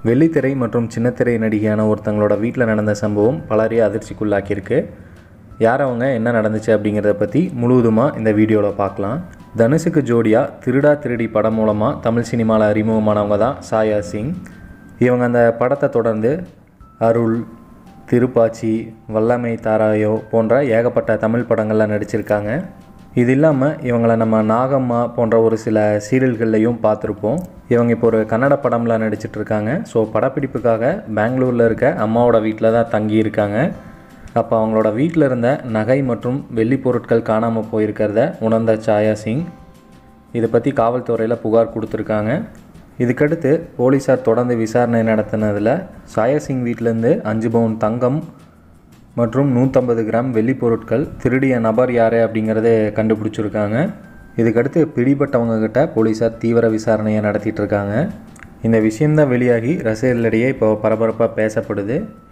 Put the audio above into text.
வெள்ளித்திரை மற்றும் சின்னத்திரை நடிகையான ஒருத்தங்களோட வீட்டில் நடந்த சம்பவம் பலரையும் அதிர்ச்சிக்குள்ளாக்கியிருக்கு யார் அவங்க என்ன நடந்துச்சு அப்படிங்கிறத பற்றி முழுவதுமாக இந்த வீடியோவில் பார்க்கலாம் தனுஷுக்கு ஜோடியாக திருடா திருடி படம் மூலமாக தமிழ் சினிமாவில் அறிமுகமானவங்க தான் சாயா சிங் இவங்க அந்த படத்தை தொடர்ந்து அருள் திருப்பாச்சி வல்லமை தாராயோ போன்ற ஏகப்பட்ட தமிழ் படங்களில் நடிச்சிருக்காங்க இது இல்லாமல் இவங்களை நம்ம நாகம்மா போன்ற ஒரு சில சீரியல்கள்லையும் பார்த்துருப்போம் இவங்க இப்போ ஒரு கன்னட படம்ல நடிச்சிட்டு இருக்காங்க ஸோ படப்பிடிப்புக்காக பெங்களூரில் இருக்க அம்மாவோட வீட்டில் தான் தங்கி இருக்காங்க அப்போ அவங்களோட வீட்டில் இருந்த நகை மற்றும் வெள்ளி பொருட்கள் காணாமல் போயிருக்கிறத உணர்ந்த சாயா சிங் இதை பற்றி காவல்துறையில் புகார் கொடுத்துருக்காங்க இதுக்கடுத்து போலீஸார் தொடர்ந்து விசாரணை நடத்தினதில் சாயா சிங் வீட்டிலேருந்து அஞ்சு பவுன் தங்கம் மற்றும் நூற்றம்பது கிராம் வெள்ளி பொருட்கள் திருடிய நபர் யார் அப்படிங்கிறத கண்டுபிடிச்சிருக்காங்க இதுக்கடுத்து பிடிபட்டவங்க கிட்ட போலீஸார் தீவிர விசாரணையை நடத்திட்டு இருக்காங்க இந்த விஷயம்தான் வெளியாகி ரசிகர்களிடையே இப்போ பரபரப்பாக பேசப்படுது